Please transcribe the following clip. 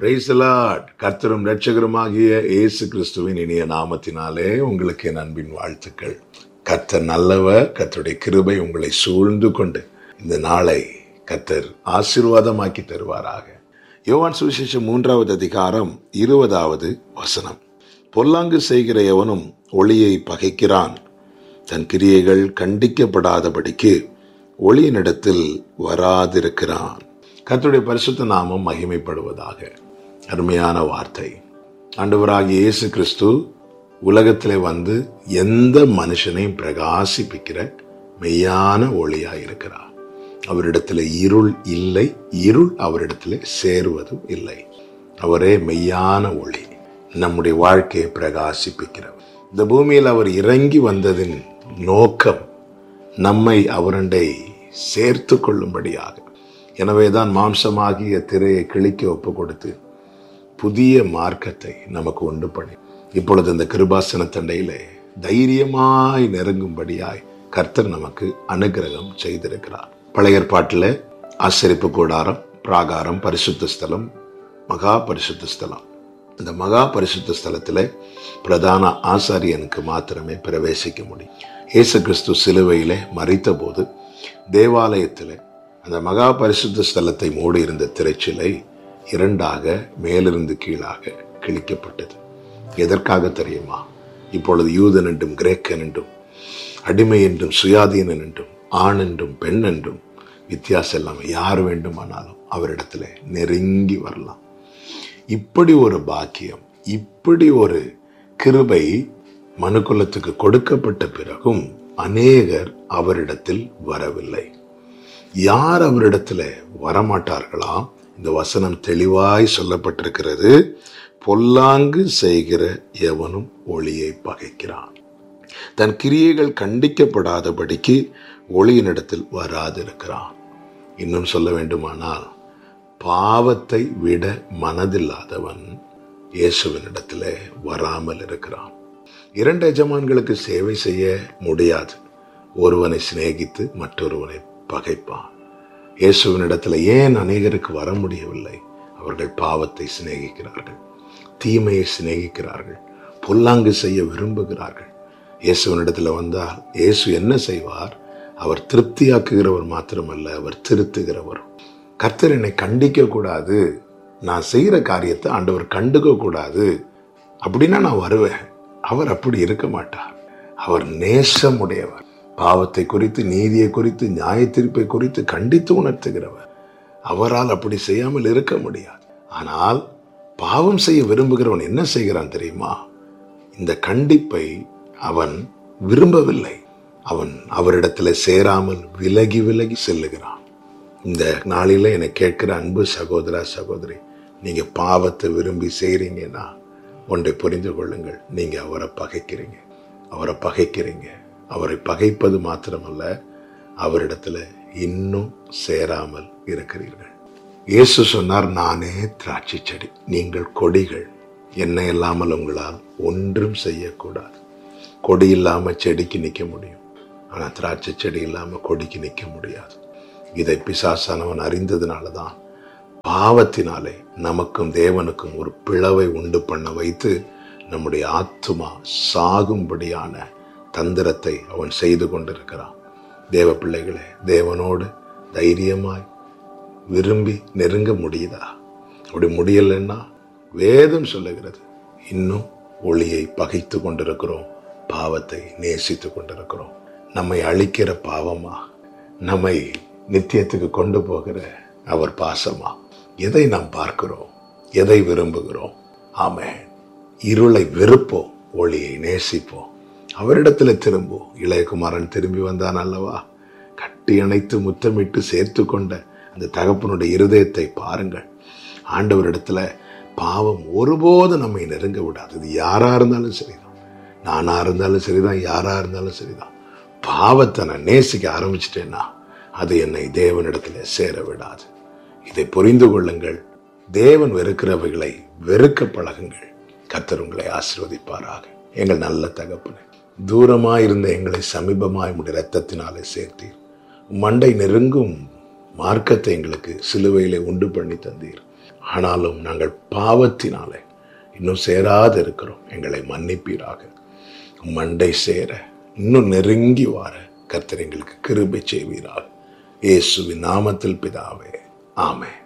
பிரைசலாட் கர்த்தரும் இரட்சகருமாகிய இயேசு கிறிஸ்துவின் இனிய நாமத்தினாலே உங்களுக்கு என் அன்பின் வாழ்த்துக்கள் கர்த்தர் நல்லவர் கர்த்தருடைய கிருபை உங்களை சூழ்ந்து கொண்டு இந்த நாளை கர்த்தர் ஆசீர்வாதமாக்கி தருவாராக யோவான் சுவிசேஷம் மூன்றாவது அதிகாரம் இருபதாவது வசனம் பொல்லாங்கு செய்கிற எவனும் ஒளியை பகைக்கிறான் தன் கிரியைகள் கண்டிக்கப்படாதபடிக்கு ஒளியினிடத்தில் வராதிருக்கிறான் கர்த்தருடைய பரிசுத்த நாமம் மகிமைப்படுவதாக அருமையான வார்த்தை ஆண்டவராகிய இயேசு கிறிஸ்து உலகத்திலே வந்து எந்த மனுஷனையும் பிரகாசிப்பிக்கிற மெய்யான ஒளியாய் இருக்கிறார் அவரிடத்தில் இருள் இல்லை இருள் அவரிடத்தில் சேருவதும் இல்லை அவரே மெய்யான ஒளி நம்முடைய வாழ்க்கையை பிரகாசிப்பிக்கிறவர் இந்த பூமியில் அவர் இறங்கி வந்ததின் நோக்கம் நம்மை அவரண்டை சேர்த்து கொள்ளும்படியாக எனவேதான் மாம்சமாகிய திரையை கிழிக்க ஒப்பு கொடுத்து புதிய மார்க்கத்தை நமக்கு உண்டு பண்ணி இப்பொழுது இந்த கிருபாசன தண்டையிலே தைரியமாய் நெருங்கும்படியாய் கர்த்தர் நமக்கு அனுகிரகம் செய்திருக்கிறார் பழைய ஏற்பாட்டில் ஆசரிப்பு கூடாரம் பிராகாரம் பரிசுத்த ஸ்தலம் மகா பரிசுத்த ஸ்தலம் இந்த மகா பரிசுத்த ஸ்தலத்தில் பிரதான ஆசாரியனுக்கு மாத்திரமே பிரவேசிக்க முடியும் இயேசு கிறிஸ்து சிலுவையிலே மறித்த போது தேவாலயத்தில் அந்த மகா பரிசுத்த ஸ்தலத்தை மூடி இருந்த திரைச்சிலை இரண்டாக மேலிருந்து கீழாக கிழிக்கப்பட்டது எதற்காக தெரியுமா இப்பொழுது யூதன் என்றும் கிரேக்கன் என்றும் அடிமை என்றும் சுயாதீனன் என்றும் ஆண் என்றும் பெண் என்றும் வித்தியாசம் இல்லாமல் யார் வேண்டுமானாலும் அவரிடத்துல நெருங்கி வரலாம் இப்படி ஒரு பாக்கியம் இப்படி ஒரு கிருபை மனுக்குலத்துக்கு கொடுக்கப்பட்ட பிறகும் அநேகர் அவரிடத்தில் வரவில்லை யார் அவரிடத்துல வரமாட்டார்களா இந்த வசனம் தெளிவாய் சொல்லப்பட்டிருக்கிறது பொல்லாங்கு செய்கிற எவனும் ஒளியை பகைக்கிறான் தன் கிரியைகள் கண்டிக்கப்படாதபடிக்கு ஒளியினிடத்தில் வராதிருக்கிறான் இன்னும் சொல்ல வேண்டுமானால் பாவத்தை விட மனதில்லாதவன் இயேசுவினிடத்தில் வராமல் இருக்கிறான் இரண்டு எஜமான்களுக்கு சேவை செய்ய முடியாது ஒருவனை சிநேகித்து மற்றொருவனை பகைப்பான் இயேசுவினிடத்தில் ஏன் அநேகருக்கு வர முடியவில்லை அவர்கள் பாவத்தை சிநேகிக்கிறார்கள் தீமையை சிநேகிக்கிறார்கள் பொல்லாங்கு செய்ய விரும்புகிறார்கள் இயேசுவனிடத்தில் வந்தால் இயேசு என்ன செய்வார் அவர் திருப்தியாக்குகிறவர் மாத்திரமல்ல அவர் திருத்துகிறவர் கர்த்தர் என்னை கண்டிக்க கூடாது நான் செய்கிற காரியத்தை ஆண்டவர் கண்டுக்க கூடாது அப்படின்னா நான் வருவேன் அவர் அப்படி இருக்க மாட்டார் அவர் நேசமுடையவர் பாவத்தை குறித்து நீதியை குறித்து நியாய தீர்ப்பை குறித்து கண்டித்து உணர்த்துகிறவர் அவரால் அப்படி செய்யாமல் இருக்க முடியாது ஆனால் பாவம் செய்ய விரும்புகிறவன் என்ன செய்கிறான் தெரியுமா இந்த கண்டிப்பை அவன் விரும்பவில்லை அவன் அவரிடத்தில் சேராமல் விலகி விலகி செல்லுகிறான் இந்த நாளில என்னை கேட்கிற அன்பு சகோதரா சகோதரி நீங்க பாவத்தை விரும்பி செய்றீங்கன்னா ஒன்றை புரிந்து கொள்ளுங்கள் நீங்க அவரை பகைக்கிறீங்க அவரை பகைக்கிறீங்க அவரை பகைப்பது மாத்திரமல்ல அவரிடத்துல இன்னும் சேராமல் இருக்கிறீர்கள் இயேசு சொன்னார் நானே திராட்சை செடி நீங்கள் கொடிகள் என்ன இல்லாமல் உங்களால் ஒன்றும் செய்யக்கூடாது கொடி இல்லாம செடிக்கு நிற்க முடியும் ஆனா திராட்சை செடி இல்லாம கொடிக்கு நிற்க முடியாது இதை பிசாசானவன் அறிந்ததுனால தான் பாவத்தினாலே நமக்கும் தேவனுக்கும் ஒரு பிளவை உண்டு பண்ண வைத்து நம்முடைய ஆத்துமா சாகும்படியான தந்திரத்தை அவன் செய்து கொண்டிருக்கிறான் தேவ பிள்ளைகளே தேவனோடு தைரியமாய் விரும்பி நெருங்க முடியுதா அப்படி முடியலைன்னா வேதம் சொல்லுகிறது இன்னும் ஒளியை பகைத்து கொண்டிருக்கிறோம் பாவத்தை நேசித்து கொண்டிருக்கிறோம் நம்மை அழிக்கிற பாவமா நம்மை நித்தியத்துக்கு கொண்டு போகிற அவர் பாசமா எதை நாம் பார்க்கிறோம் எதை விரும்புகிறோம் ஆமே இருளை வெறுப்போம் ஒளியை நேசிப்போம் அவரிடத்துல திரும்பும் இளையகுமாரன் திரும்பி வந்தான் அல்லவா கட்டி அணைத்து முத்தமிட்டு சேர்த்து கொண்ட அந்த தகப்பனுடைய இருதயத்தை பாருங்கள் ஆண்டவரிடத்துல பாவம் ஒருபோது நம்மை நெருங்க விடாது இது யாரா இருந்தாலும் சரிதான் நானா இருந்தாலும் சரிதான் யாரா இருந்தாலும் சரிதான் பாவத்தை நான் நேசிக்க ஆரம்பிச்சிட்டேன்னா அது என்னை தேவனிடத்துல சேர விடாது இதை புரிந்து கொள்ளுங்கள் தேவன் வெறுக்கிறவைகளை வெறுக்க பழகுங்கள் கர்த்தர் உங்களை ஆசீர்வதிப்பாராக எங்கள் நல்ல தகப்பனே தூரமாய் இருந்த எங்களை சமீபமாய் உடைய இரத்தத்தினாலே சேர்த்தீர் மண்டை நெருங்கும் மார்க்கத்தை எங்களுக்கு சிலுவையிலே உண்டு பண்ணி தந்தீர் ஆனாலும் நாங்கள் பாவத்தினாலே இன்னும் சேராது இருக்கிறோம் எங்களை மன்னிப்பீராக மண்டை சேர இன்னும் நெருங்கி வார கர்த்தர் எங்களுக்கு கிருபை செய்வீராக இயேசுவின் நாமத்தில் பிதாவே ஆமென்